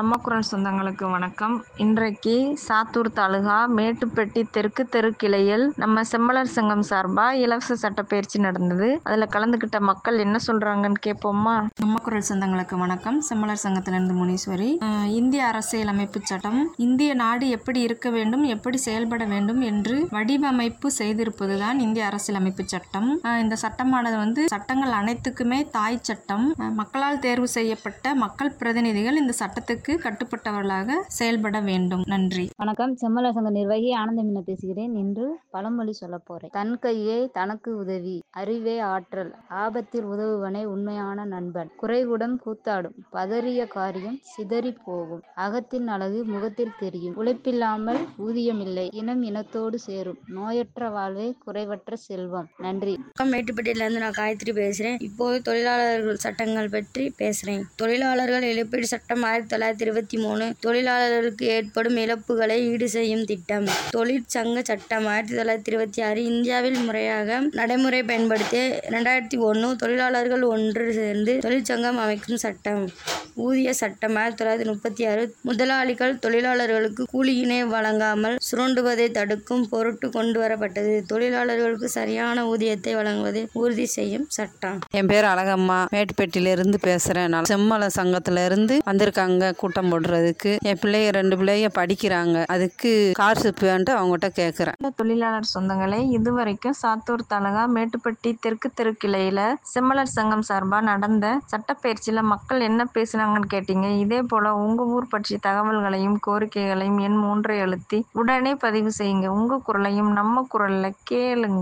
நம்ம குரல் சொந்தங்களுக்கு வணக்கம் இன்றைக்கு சாத்தூர் தாலுகா மேட்டுப்பட்டி தெற்கு தெரு கிளையில் நம்ம செம்மலர் சங்கம் சார்பாக இலவச சட்டப்பயிற்சி நடந்தது அதில் கலந்துக்கிட்ட மக்கள் என்ன சொல்கிறாங்கன்னு கேட்போமா நம்ம குரல் சொந்தங்களுக்கு வணக்கம் செம்மலர் சங்கத்திலிருந்து முனீஸ்வரி அஹ், இந்திய அரசியலமைப்பு சட்டம் இந்திய நாடு எப்படி இருக்க வேண்டும் எப்படி செயல்பட வேண்டும் என்று வடிவமைப்பு செய்திருப்பதுதான் இந்திய அரசியலமைப்பு சட்டம் அஹ், இந்த சட்டமானது வந்து சட்டங்கள் அனைத்துக்குமே தாய் சட்டம் அஹ், மக்களால் தேர்வு செய்யப்பட்ட மக்கள் பிரதிநிதிகள் இந்த சட்டத்துக்கு கட்டுப்பட்டவர்களாக செயல்பட வேண்டும் நன்றி வணக்கம் செம்மலர் சங்க நிர்வாகி ஆனந்தமின்ன பேசுகிறேன் இன்று பழமொழி சொல்ல போறேன் தன் கையே தனக்கு உதவி அறிவே ஆற்றல் ஆபத்தில் உதவுவனே உண்மையான நண்பன் குறைவுடன் கூத்தாடும் பதறிய காரியம் சிதறி போகும் அகத்தின் அழகு முகத்தில் தெரியும் உழைப்பில்லாமல் ஊதியமில்லை இனம் இனத்தோடு சேரும் நோயற்ற வாழ்வே குறைவற்ற செல்வம் நன்றி வணக்கம் மேட்டுப்பட்டியிலேருந்து நான் காயத்ரி பேசுகிறேன் இப்போது தொழிலாளர்கள் சட்டங்கள் பற்றி பேசுகிறேன் தொழிலாளர்கள் இழப்பீடு சட்டம் ஆயிரத்தி தொள்ளாயிரத்தி இருபத்தி மூணு தொழிலாளர்களுக்கு ஏற்படும் இழப்புகளை ஈடு செய்யும் திட்டம் தொழிற்சங்க சட்டம் ஆயிரத்தி தொள்ளாயிரத்தி இருபத்தி ஆறு இந்தியாவில் முறையாக நடைமுறை பயன்படுத்திய ரெண்டாயிரத்தி ஒன்று தொழிலாளர்கள் ஒன்று சேர்ந்து தொழிற்சங்கம் அமைக்கும் சட்டம் ஊதிய சட்டம் ஆயிரத்தி தொள்ளாயிரத்தி முப்பத்தி ஆறு முதலாளிகள் தொழிலாளர்களுக்கு கூலியினை வழங்காமல் சுரண்டுவதை தடுக்கும் பொருட்டு கொண்டு வரப்பட்டது தொழிலாளர்களுக்கு சரியான ஊதியத்தை வழங்குவதை உறுதி செய்யும் சட்டம் என் பேர் அழகம்மா மேட்டுப்பேட்டியிலிருந்து பேசுகிறேன் நான் செம்மல சங்கத்திலேருந்து வந்திருக்காங்க கூட்டம் போடுறதுக்கு என் பிள்ளைய ரெண்டு பிள்ளைய படிக்கிறாங்க அதுக்கு ஸ்காலர்ஷிப் வேண்ட்டு அவங்ககிட்ட கேட்குறேன் இந்த தொழிலாளர் சொந்தங்களே இதுவரைக்கும் சாத்தூர் தாலுகா மேட்டுப்பட்டி தெற்கு தெரு கிளையில செம்மலர் சங்கம் சார்பாக நடந்த சட்டப்பயிற்சியில் மக்கள் என்ன பேசுனாங்கன்னு கேட்டீங்க இதே போல உங்க ஊர் பற்றிய தகவல்களையும் கோரிக்கைகளையும் எண் மூன்றை அழுத்தி உடனே பதிவு செய்யுங்க உங்க குரலையும் நம்ம குரல்ல கேளுங்க